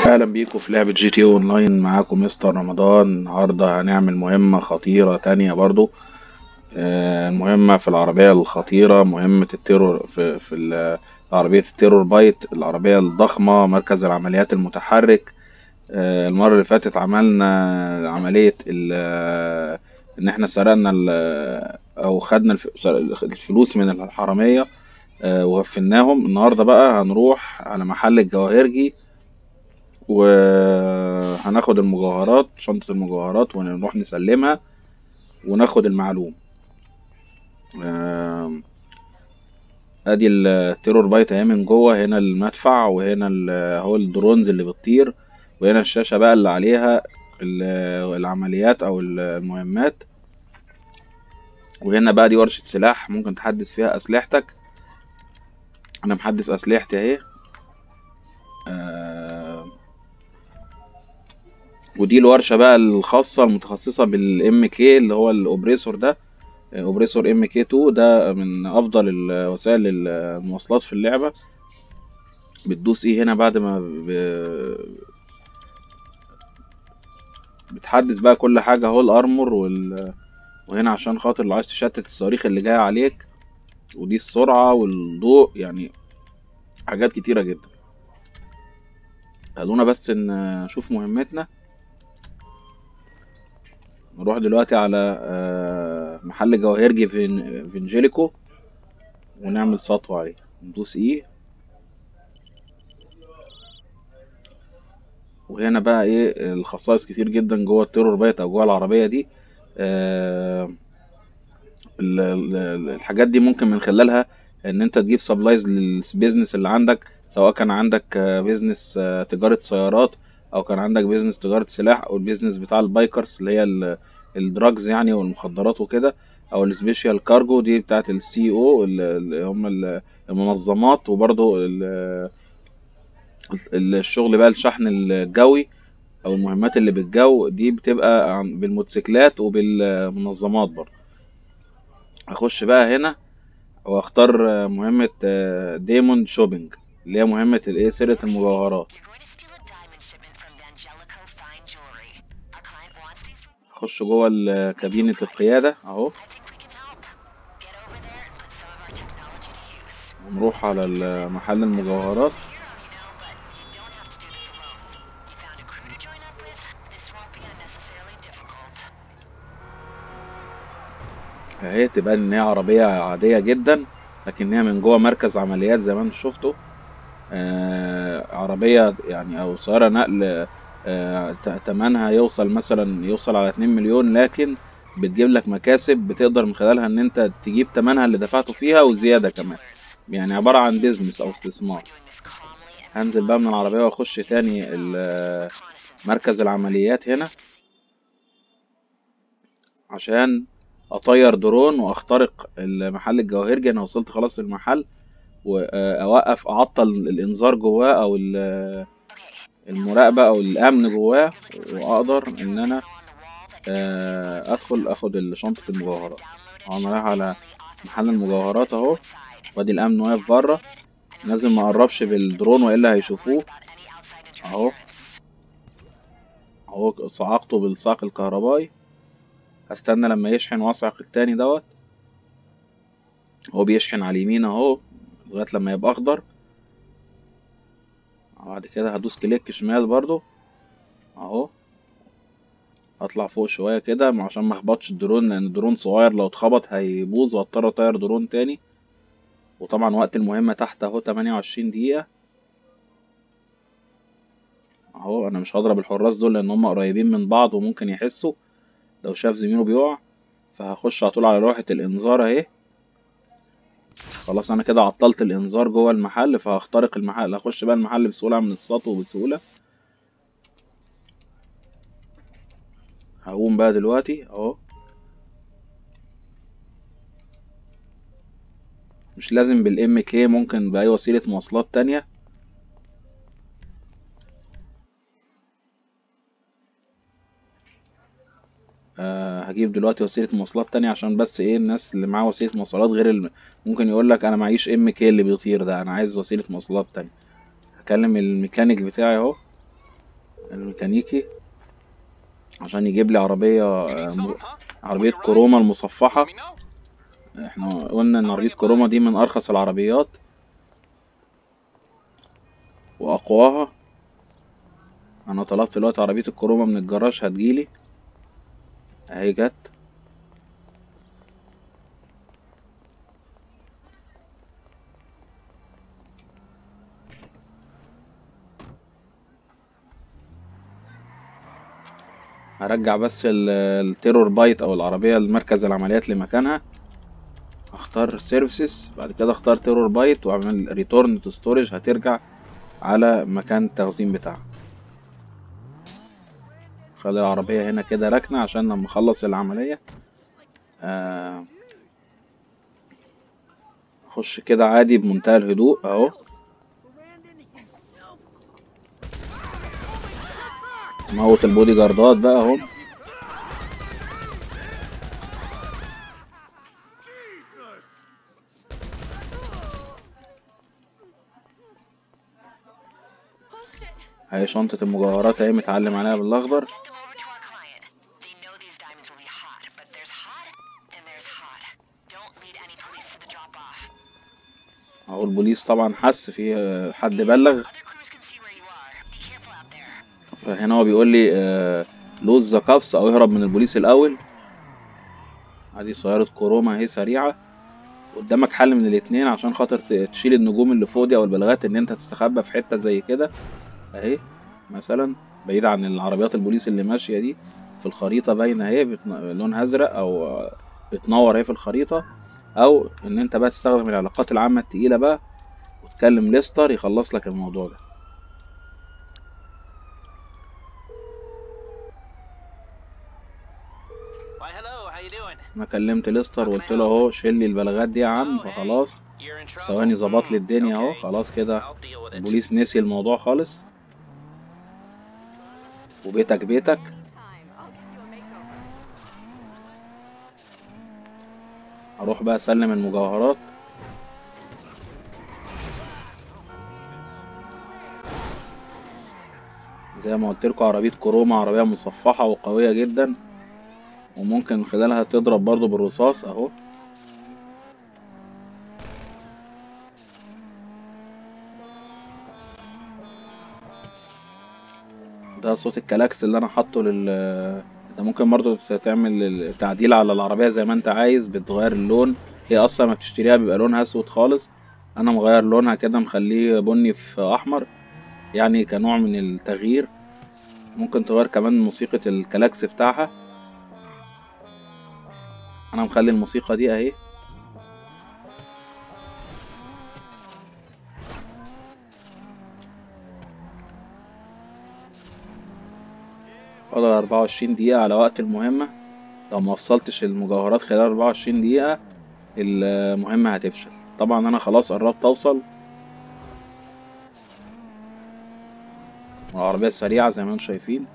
اهلا بيكم في لعبة جي تي اون لاين معاكم مستر رمضان النهاردة هنعمل مهمة خطيرة تانية برضو آه، المهمة في العربية الخطيرة مهمة التيرور في, في ال- عربية التيرور بايت العربية الضخمة مركز العمليات المتحرك آه، المرة اللي فاتت عملنا عملية ال- ان احنا سرقنا ال- او خدنا الف- الفلوس من الحرامية آه، وغفلناهم النهاردة بقى هنروح على محل الجواهرجي وهناخد المجوهرات شنطة المجوهرات ونروح نسلمها وناخد المعلوم آم، ادي التيرور بايت اهي من جوه هنا المدفع وهنا ال- اهو الدرونز اللي بتطير وهنا الشاشة بقى اللي عليها ال- العمليات او المهمات وهنا بقى دي ورشة سلاح ممكن تحدث فيها اسلحتك انا محدث اسلحتي اهي آم، ودي الورشة بقى الخاصة المتخصصة بالام كي اللي هو الاوبريسور ده اوبريسور ام كي 2 ده من افضل الوسائل المواصلات في اللعبة بتدوس ايه هنا بعد ما ب... بتحدث بقى كل حاجة اهو الارمور وال... وهنا عشان خاطر لو عايز تشتت الصواريخ اللي جاية عليك ودي السرعة والضوء يعني حاجات كتيرة جدا خلونا بس نشوف مهمتنا نروح دلوقتي على آه، محل جواهرجي فين... فينجيليكو ونعمل سطوة عليه ندوس ايه وهنا بقى ايه الخصائص كتير جدا جوه التيرور بايت او جوه العربية دي آه، ال- ال- الحاجات دي ممكن من خلالها ان انت تجيب سبلايز للبيزنس اللي عندك سواء كان عندك بيزنس تجارة سيارات او كان عندك بيزنس تجارة سلاح او البيزنس بتاع البايكرز اللي هي ال- الدراجز يعني والمخدرات وكده او السبيشال كارجو دي بتاعت السي او اللي هم ال- المنظمات وبرضو ال- الشغل بقى الشحن الجوي او المهمات اللي بالجو دي بتبقى عن- بالموتوسيكلات وبالمنظمات برضو هخش بقى هنا واختار مهمة ديموند شوبينج اللي هي مهمة الايه سرقة المجوهرات اخش جوه ال- كابينة القيادة اهو ونروح على ال- محل المجوهرات اهي تبقى ان هي عربية عادية جدا لكن هي من جوه مركز عمليات زي ما انتم شفتوا آه عربية يعني او سيارة نقل آه ت- تمنها يوصل مثلا يوصل على 2 مليون لكن بتجيب لك مكاسب بتقدر من خلالها ان انت تجيب تمنها اللي دفعته فيها وزيادة كمان يعني عبارة عن بيزنس او استثمار هنزل بقى من العربية واخش تاني ال- مركز العمليات هنا عشان اطير درون واخترق المحل الجواهرجي انا وصلت خلاص للمحل واوقف اعطل الانذار جواه او ال- المراقبة او الامن جواه واقدر ان انا آه، ادخل اخد شنطة المجوهرات انا رايح على محل المجوهرات اهو وادي الامن واقف بره لازم ما اقربش بالدرون والا هيشوفوه اهو اهو صعقته بالصاق الكهربائي هستنى لما يشحن واصعق التاني دوت هو بيشحن على اليمين اهو لغاية لما يبقى اخضر بعد كده هدوس كليك شمال برضو اهو هطلع فوق شوية كده عشان ما اخبطش الدرون لان الدرون صغير لو اتخبط هيبوظ واضطر اطير درون تاني وطبعا وقت المهمة تحت اهو 28 دقيقة اهو انا مش هضرب الحراس دول لان هم قريبين من بعض وممكن يحسوا لو شاف زميله بيقع فهخش على طول على لوحة الانذار اهي خلاص انا كده عطلت الانذار جوه المحل فهخترق المحل هخش بقى المحل بسهولة من السطو بسهولة هقوم بقى دلوقتي اهو مش لازم بالام كي ممكن بأي وسيلة مواصلات تانية أه هجيب دلوقتي وسيلة مواصلات تانية عشان بس ايه الناس اللي معاه وسيلة مواصلات غير الم... ممكن يقول لك انا معيش ام كي اللي بيطير ده انا عايز وسيلة مواصلات تانية هكلم الميكانيك بتاعي اهو الميكانيكي عشان يجيب لي عربية You آه، need some, م- huh? عربية When you're ready, كروما let المصفحة me know. احنا قلنا ان عربية كروما دي من ارخص العربيات واقواها انا طلبت دلوقتي عربية الكروما من الجراج هتجيلي اهي جت هرجع بس ال- التيرور بايت او العربية لمركز العمليات لمكانها اختار سيرفيسز بعد كده اختار تيرور بايت واعمل ريتورن تو ستورج هترجع على مكان التخزين بتاعها خلي العربية هنا كده راكنة عشان لما اخلص العملية آه، اخش كده عادي بمنتهى الهدوء اهو موت البودي جاردات بقى اهو Oh shit! اهي شنطة المجوهرات اهي متعلم عليها بالاخضر Get them over to our client. They know these diamonds will be hot, but there's hot and there's hot. Don't lead any police to the drop off. اهو البوليس طبعا حس في آه، حد بلغ Other crews can see where you are. Be careful out there. فهنا هو بيقول لي لوز ذا كابس او اهرب من البوليس الاول ادي سيارة كروما اهي سريعة قدامك حل من الاتنين عشان خاطر ت- تشيل النجوم اللي فوق دي او البلاغات ان انت تستخبى في حتة زي كده اهي مثلا بعيد عن العربيات البوليس اللي ماشية دي في الخريطة باينة اهي بتن- لونها ازرق او آه، بتنور اهي في الخريطة او ان انت بقى تستخدم العلاقات العامة التقيلة بقى وتكلم ليستر يخلص لك الموضوع ده Why, hello, how you doing? انا كلمت ليستر وقلت له اهو شيل لي البلاغات دي يا عم Oh, hey, فخلاص You're in trouble. ثواني ظبط لي Hmm, الدنيا اهو okay. خلاص كده I'll deal with it. البوليس نسي الموضوع خالص وبيتك بيتك Time. I'll give you a makeover. هروح بقى اسلم المجوهرات زي ما قلت لكم عربية كروما عربية مصفحة وقوية جدا وممكن من خلالها تضرب برضو بالرصاص اهو ده صوت الكلاكس اللي انا حاطه لل انت ممكن برضو تعمل التعديل على العربية زي ما انت عايز بتغير اللون هي اصلا ما بتشتريها بيبقى لونها اسود خالص انا مغير لونها كده مخليه بني في احمر يعني كنوع من التغيير ممكن تغير كمان موسيقى الكلاكس بتاعها انا مخلي الموسيقى دي اهي فاضل 24 دقيقة على وقت المهمة لو ما وصلتش المجوهرات خلال 24 دقيقة المهمة هتفشل طبعا انا خلاص قربت اوصل العربية سريعة زي ما انتم شايفين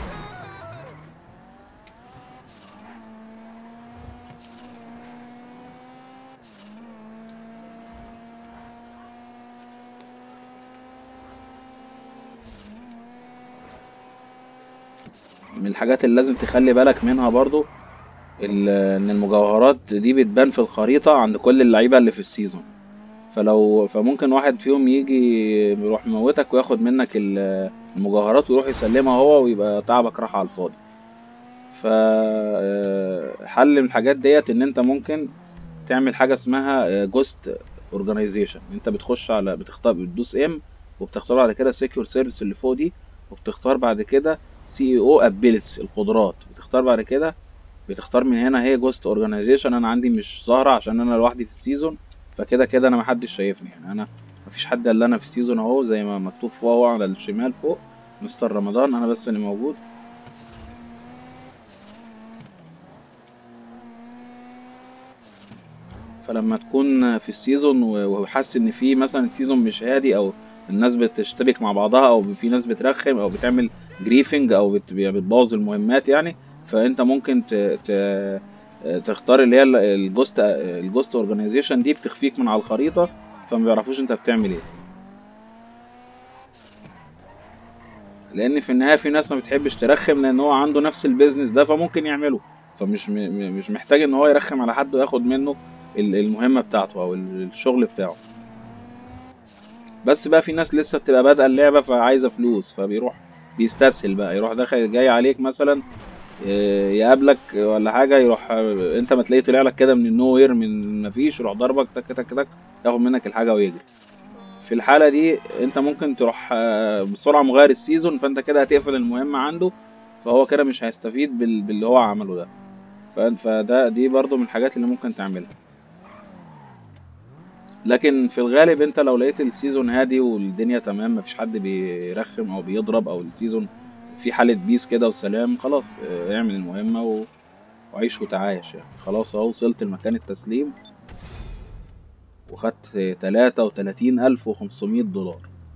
من الحاجات اللي لازم تخلي بالك منها برضو ال- ان المجوهرات دي بتبان في الخريطة عند كل اللعيبة اللي في السيزون فلو فممكن واحد فيهم يجي يروح يموتك وياخد منك ال- المجوهرات ويروح يسلمها هو ويبقى تعبك راح على الفاضي ف آه، حل من الحاجات ديت ان انت ممكن تعمل حاجة اسمها جوست اورجانيزيشن انت بتخش على بتختار بتدوس ام وبتختار بعد كده سيكيور سيرفيس اللي فوق دي وبتختار بعد كده سي او ابيلتس القدرات بتختار بعد كده بتختار من هنا هي جوست اورجانيزيشن انا عندي مش ظاهره عشان انا لوحدي في السيزون فكده كده انا محدش شايفني يعني انا مفيش حد الا انا في السيزون اهو زي ما مكتوب فوق اهو على الشمال فوق مستر رمضان انا بس اللي موجود فلما تكون في السيزون و- وحاسس ان في مثلا السيزون مش هادي او الناس بتشتبك مع بعضها او في ناس بترخم او بتعمل جريفنج او بت- بتبوظ المهمات يعني فانت ممكن ت... ت... تختار اللي هي ال- الجوست الجوست اورجانيزيشن دي بتخفيك من على الخريطة فما بيعرفوش انت بتعمل ايه لان في النهايه في ناس ما بتحبش ترخم لان هو عنده نفس البيزنس ده فممكن يعمله فمش م- م- مش محتاج ان هو يرخم على حد وياخد منه ال- المهمه بتاعته او ال- الشغل بتاعه بس بقى في ناس لسه بتبقى بادئه اللعبه فعايزه فلوس فبيروح بيستسهل بقى يروح داخل جاي عليك مثلا آه، يقابلك ولا حاجه يروح آه، انت ما تلاقيه طلع لك كده من النو وير من مفيش يروح ضربك تك تك تك ياخد منك الحاجه ويجري في الحاله دي انت ممكن تروح آه، بسرعه مغير السيزون فانت كده هتقفل المهمه عنده فهو كده مش هيستفيد بال- باللي هو عمله ده ف- فده دي برضو من الحاجات اللي ممكن تعملها لكن في الغالب انت لو لقيت السيزون هادي والدنيا تمام مفيش حد بيرخم او بيضرب او السيزون في حالة بيس كده وسلام خلاص اه، اعمل المهمة و... وعيش وتعايش يعني خلاص اهو وصلت لمكان التسليم وخدت تلاتة وتلاتين ألف وخمسمية دولار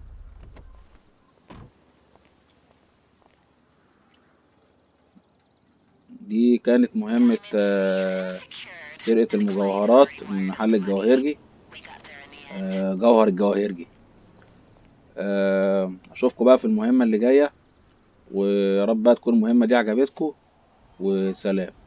دي كانت مهمة آه، Secured. سرقة المجوهرات من محل الجواهرجي We got there in the end. آه، جوهر الجواهرجي آه، اشوفكم بقى في المهمة اللي جاية ويا رب بقى تكون المهمة دي عجبتكم وسلام